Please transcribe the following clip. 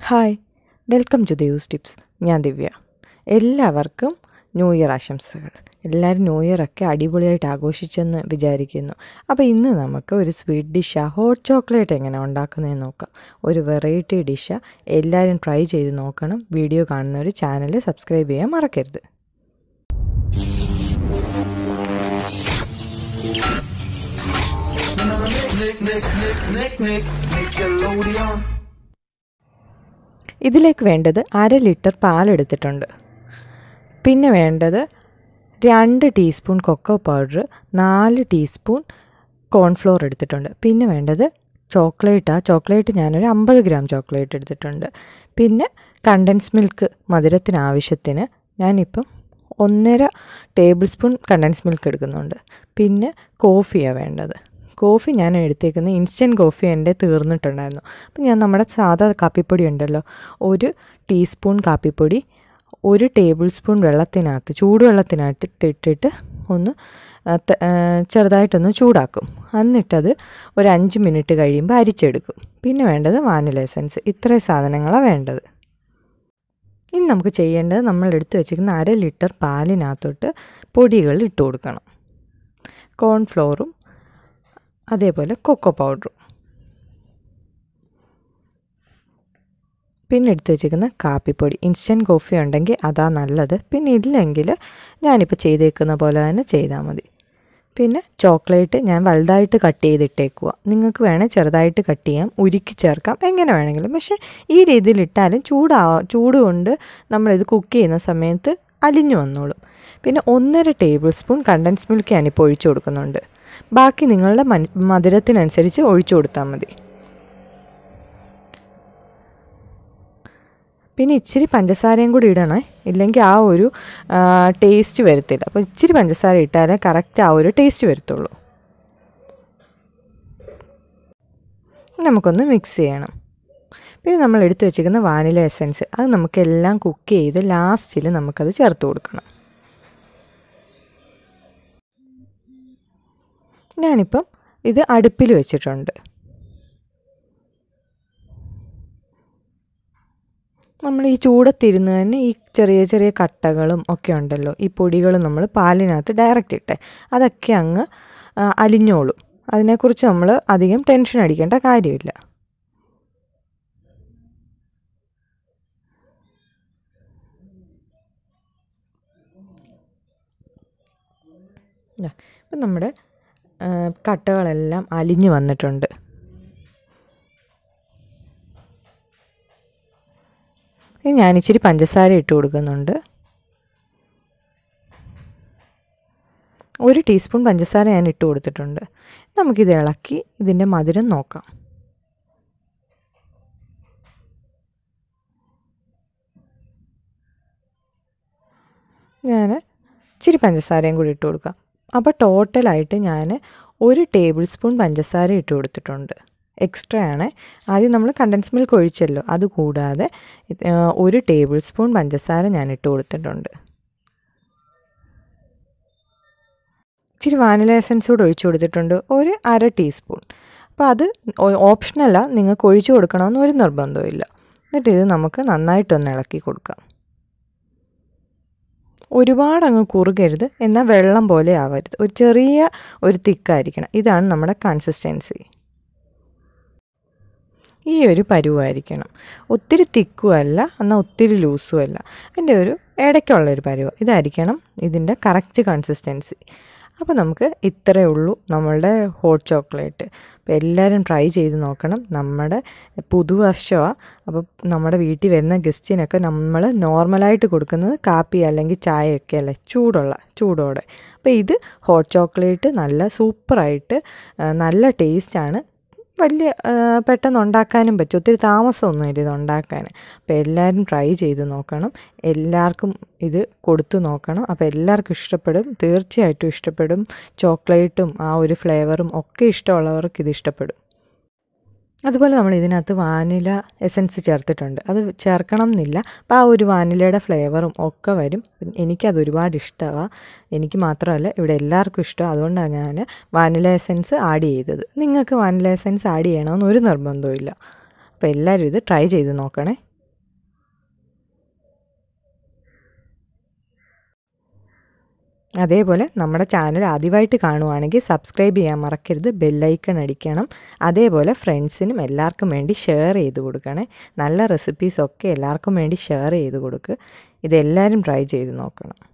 hi welcome to Devu's tips ഞാൻ ദിവ്യ എല്ലാവർക്കും new year ആശംസകൾ എല്ലാവരും ന്യൂ ഇയർ ഒക്കെ അടിപൊളിയായിട്ട് ആഘോഷിച്ചെന്ന് വിചാരിക്കുന്നു അപ്പോൾ ഇന്ന് നമുക്ക് ഒരു സ്വീറ്റ് ഡിഷാണ് ഹോട്ട് ചോക്ലേറ്റ് എങ്ങനെ ഉണ്ടാക്കുന്നതെന്ന് നോക്കാം ഒരു വെറൈറ്റി ഡിഷാണ് എല്ലാവരും ട്രൈ ചെയ്ത് നോക്കണം വീഡിയോ കാണുന്നവർ ചാനൽ സബ്സ്ക്രൈബ് ചെയ്യാൻ മറക്കരുത് ഇതിലേക്ക് വേണ്ടത് അര ലിറ്റർ പാലെടുത്തിട്ടുണ്ട് പിന്നെ വേണ്ടത് രണ്ട് ടീസ്പൂൺ കൊക്കോ പൗഡർ നാല് ടീസ്പൂൺ കോൺഫ്ലോർ എടുത്തിട്ടുണ്ട് പിന്നെ വേണ്ടത് ചോക്ലേറ്റാണ് ചോക്ലേറ്റ് ഞാനൊരു അമ്പത് ഗ്രാം ചോക്ലേറ്റ് എടുത്തിട്ടുണ്ട് പിന്നെ കണ്ടൻസ് മിൽക്ക് മധുരത്തിന് ആവശ്യത്തിന് ഞാനിപ്പം ഒന്നര ടേബിൾ സ്പൂൺ കണ്ടൻസ് മിൽക്ക് എടുക്കുന്നുണ്ട് പിന്നെ കോഫിയാണ് വേണ്ടത് കോഫി ഞാൻ എടുത്തേക്കുന്നത് ഇൻസ്റ്റൻറ്റ് കോഫി എൻ്റെ തീർന്നിട്ടുണ്ടായിരുന്നു അപ്പം ഞാൻ നമ്മുടെ സാധാ കാപ്പിപ്പൊടി ഉണ്ടല്ലോ ഒരു ടീസ്പൂൺ കാപ്പിപ്പൊടി ഒരു ടേബിൾ സ്പൂൺ വെള്ളത്തിനകത്ത് ചൂടുവെള്ളത്തിനകത്ത് ഇട്ടിട്ട് ഒന്ന് ചെറുതായിട്ടൊന്ന് ചൂടാക്കും എന്നിട്ടത് ഒരു അഞ്ച് മിനിറ്റ് കഴിയുമ്പോൾ അരിച്ചെടുക്കും പിന്നെ വേണ്ടത് വാനില എസൻസ് ഇത്രയും സാധനങ്ങളാണ് വേണ്ടത് ഇനി നമുക്ക് ചെയ്യേണ്ടത് നമ്മൾ എടുത്തു വെച്ചിരിക്കുന്ന അര ലിറ്റർ പാലിനകത്തോട്ട് പൊടികൾ ഇട്ട് കൊടുക്കണം കോൺഫ്ലോറും അതേപോലെ കൊക്കോ പൗഡറും പിന്നെ എടുത്ത് വെച്ചിരിക്കുന്ന കാപ്പിപ്പൊടി ഇൻസ്റ്റൻറ്റ് കോഫി ഉണ്ടെങ്കിൽ അതാ നല്ലത് പിന്നെ ഇല്ലെങ്കിൽ ഞാനിപ്പോൾ ചെയ്തേക്കുന്ന പോലെ തന്നെ ചെയ്താൽ മതി പിന്നെ ചോക്ലേറ്റ് ഞാൻ വലുതായിട്ട് കട്ട് ചെയ്തിട്ടേക്കുക നിങ്ങൾക്ക് വേണേൽ ചെറുതായിട്ട് കട്ട് ചെയ്യാം ഉരുക്കി ചേർക്കാം എങ്ങനെ വേണമെങ്കിലും പക്ഷേ ഈ രീതിയിൽ ഇട്ടാലും ചൂടാ ചൂട് കൊണ്ട് നമ്മളിത് കുക്ക് ചെയ്യുന്ന സമയത്ത് അലിഞ്ഞു വന്നോളും പിന്നെ ഒന്നര ടേബിൾ സ്പൂൺ കണ്ടൻസ് മിൽക്ക് ഞാനിപ്പോൾ ഒഴിച്ചു കൊടുക്കുന്നുണ്ട് ബാക്കി നിങ്ങളുടെ മധുരത്തിനനുസരിച്ച് ഒഴിച്ചു കൊടുത്താൽ മതി പിന്നെ ഇച്ചിരി പഞ്ചസാരയും കൂടി ഇടണേ ഇല്ലെങ്കിൽ ആ ഒരു ടേസ്റ്റ് വരത്തില്ല അപ്പോൾ ഇച്ചിരി പഞ്ചസാര ഇട്ടാലേ കറക്റ്റ് ആ ഒരു ടേസ്റ്റ് വരത്തുള്ളൂ നമുക്കൊന്ന് മിക്സ് ചെയ്യണം പിന്നെ നമ്മൾ എടുത്തു വെച്ചിരിക്കുന്ന വാനില എസൻസ് അത് നമുക്കെല്ലാം കുക്ക് ചെയ്ത് ലാസ്റ്റിൽ നമുക്കത് ചേർത്ത് കൊടുക്കണം ഞാനിപ്പം ഇത് അടുപ്പിൽ വെച്ചിട്ടുണ്ട് നമ്മൾ ഈ ചൂടത്തിരുന്ന് തന്നെ ഈ ചെറിയ ചെറിയ കട്ടകളും ഒക്കെ ഉണ്ടല്ലോ ഈ പൊടികൾ നമ്മൾ പാലിനകത്ത് ഡയറക്റ്റ് ഇട്ടെ അതൊക്കെ അങ്ങ് അലിഞ്ഞോളും അതിനെക്കുറിച്ച് നമ്മൾ അധികം ടെൻഷൻ അടിക്കേണ്ട കാര്യമില്ല ഇപ്പം നമ്മുടെ കട്ടകളെല്ലാം അലിഞ്ഞു വന്നിട്ടുണ്ട് ഞാൻ ഇച്ചിരി പഞ്ചസാര ഇട്ട് കൊടുക്കുന്നുണ്ട് ഒരു ടീസ്പൂൺ പഞ്ചസാര ഞാൻ ഇട്ട് കൊടുത്തിട്ടുണ്ട് നമുക്കിത് ഇളക്കി ഇതിൻ്റെ മധുരം നോക്കാം ഞാൻ ഇച്ചിരി പഞ്ചസാരയും കൂടി ഇട്ട് കൊടുക്കാം അപ്പോൾ ടോട്ടലായിട്ട് ഞാൻ ഒരു ടേബിൾ സ്പൂൺ പഞ്ചസാര ഇട്ട് കൊടുത്തിട്ടുണ്ട് എക്സ്ട്രാ ആണ് ആദ്യം നമ്മൾ കണ്ടൻസ് മിൽക്ക് ഒഴിച്ചല്ലോ അതുകൂടാതെ ഒരു ടേബിൾ സ്പൂൺ പഞ്ചസാര ഞാൻ ഇട്ട് കൊടുത്തിട്ടുണ്ട് ഇച്ചിരി വാനില എസൻസ് കൂടെ ഒഴിച്ചു കൊടുത്തിട്ടുണ്ട് ഒരു അര ടീസ്പൂൺ അപ്പോൾ അത് ഓപ്ഷനല്ല നിങ്ങൾക്ക് ഒഴിച്ചു കൊടുക്കണമെന്ന് ഒരു നിർബന്ധമില്ല എന്നിട്ട് ഇത് നമുക്ക് നന്നായിട്ടൊന്ന് ഇളക്കി കൊടുക്കാം ഒരുപാട് അങ്ങ് കുറുകരുത് എന്നാൽ വെള്ളം പോലെ ആവരുത് ഒരു ചെറിയ ഒരു തിക്കായിരിക്കണം ഇതാണ് നമ്മുടെ കൺസിസ്റ്റൻസി ഈ ഒരു പരുവായിരിക്കണം ഒത്തിരി തിക്കും അല്ല എന്നാൽ ഒത്തിരി ലൂസും അല്ല അതിൻ്റെ ഒരു ഇടയ്ക്കുള്ളൊരു പരുവ ഇതായിരിക്കണം ഇതിൻ്റെ കറക്റ്റ് കൺസിസ്റ്റൻസി അപ്പോൾ നമുക്ക് ഇത്രയേ ഉള്ളൂ നമ്മളുടെ ഹോട്ട് ചോക്ലേറ്റ് അപ്പോൾ എല്ലാവരും ട്രൈ ചെയ്ത് നോക്കണം നമ്മുടെ പുതുവർഷമാണ് അപ്പോൾ നമ്മുടെ വീട്ടിൽ വരുന്ന ഗസ്റ്റിനൊക്കെ നമ്മൾ നോർമലായിട്ട് കൊടുക്കുന്നത് കാപ്പി അല്ലെങ്കിൽ ചായയൊക്കെ അല്ലേ ചൂടുള്ള ചൂടോടെ അപ്പോൾ ഇത് ഹോട്ട് ചോക്ലേറ്റ് നല്ല സൂപ്പറായിട്ട് നല്ല ടേസ്റ്റാണ് വലിയ പെട്ടെന്ന് ഉണ്ടാക്കാനും പറ്റും ഒത്തിരി താമസമൊന്നുമില്ല ഇത് ഉണ്ടാക്കാൻ അപ്പോൾ എല്ലാവരും ട്രൈ ചെയ്ത് നോക്കണം എല്ലാവർക്കും ഇത് കൊടുത്തു നോക്കണം അപ്പോൾ എല്ലാവർക്കും ഇഷ്ടപ്പെടും തീർച്ചയായിട്ടും ഇഷ്ടപ്പെടും ചോക്ലേറ്റും ആ ഒരു ഫ്ലേവറും ഒക്കെ ഇഷ്ടമുള്ളവർക്ക് ഇത് ഇഷ്ടപ്പെടും അതുപോലെ നമ്മൾ ഇതിനകത്ത് വാനില എസൻസ് ചേർത്തിട്ടുണ്ട് അത് ചേർക്കണം എന്നില്ല അപ്പോൾ ആ ഒരു വാനിലയുടെ ഫ്ലേവറും ഒക്കെ വരും എനിക്കത് ഒരുപാട് ഇഷ്ടമാണ് എനിക്ക് മാത്രമല്ല ഇവിടെ എല്ലാവർക്കും ഇഷ്ടമാണ് അതുകൊണ്ടാണ് ഞാൻ വാനില എസൻസ് ആഡ് ചെയ്തത് നിങ്ങൾക്ക് വാനില എസൻസ് ആഡ് ചെയ്യണമെന്ന് ഒരു നിർബന്ധവും ഇല്ല അപ്പോൾ എല്ലാവരും ഇത് ട്രൈ ചെയ്ത് നോക്കണേ അതേപോലെ നമ്മുടെ ചാനൽ ആദ്യമായിട്ട് കാണുവാണെങ്കിൽ സബ്സ്ക്രൈബ് ചെയ്യാൻ മറക്കരുത് ബെല്ലൈക്കൺ അടിക്കണം അതേപോലെ ഫ്രണ്ട്സിനും എല്ലാവർക്കും വേണ്ടി ഷെയർ ചെയ്ത് കൊടുക്കണേ നല്ല റെസിപ്പീസൊക്കെ എല്ലാവർക്കും വേണ്ടി ഷെയർ ചെയ്ത് കൊടുക്കുക ഇതെല്ലാവരും ട്രൈ ചെയ്ത് നോക്കണം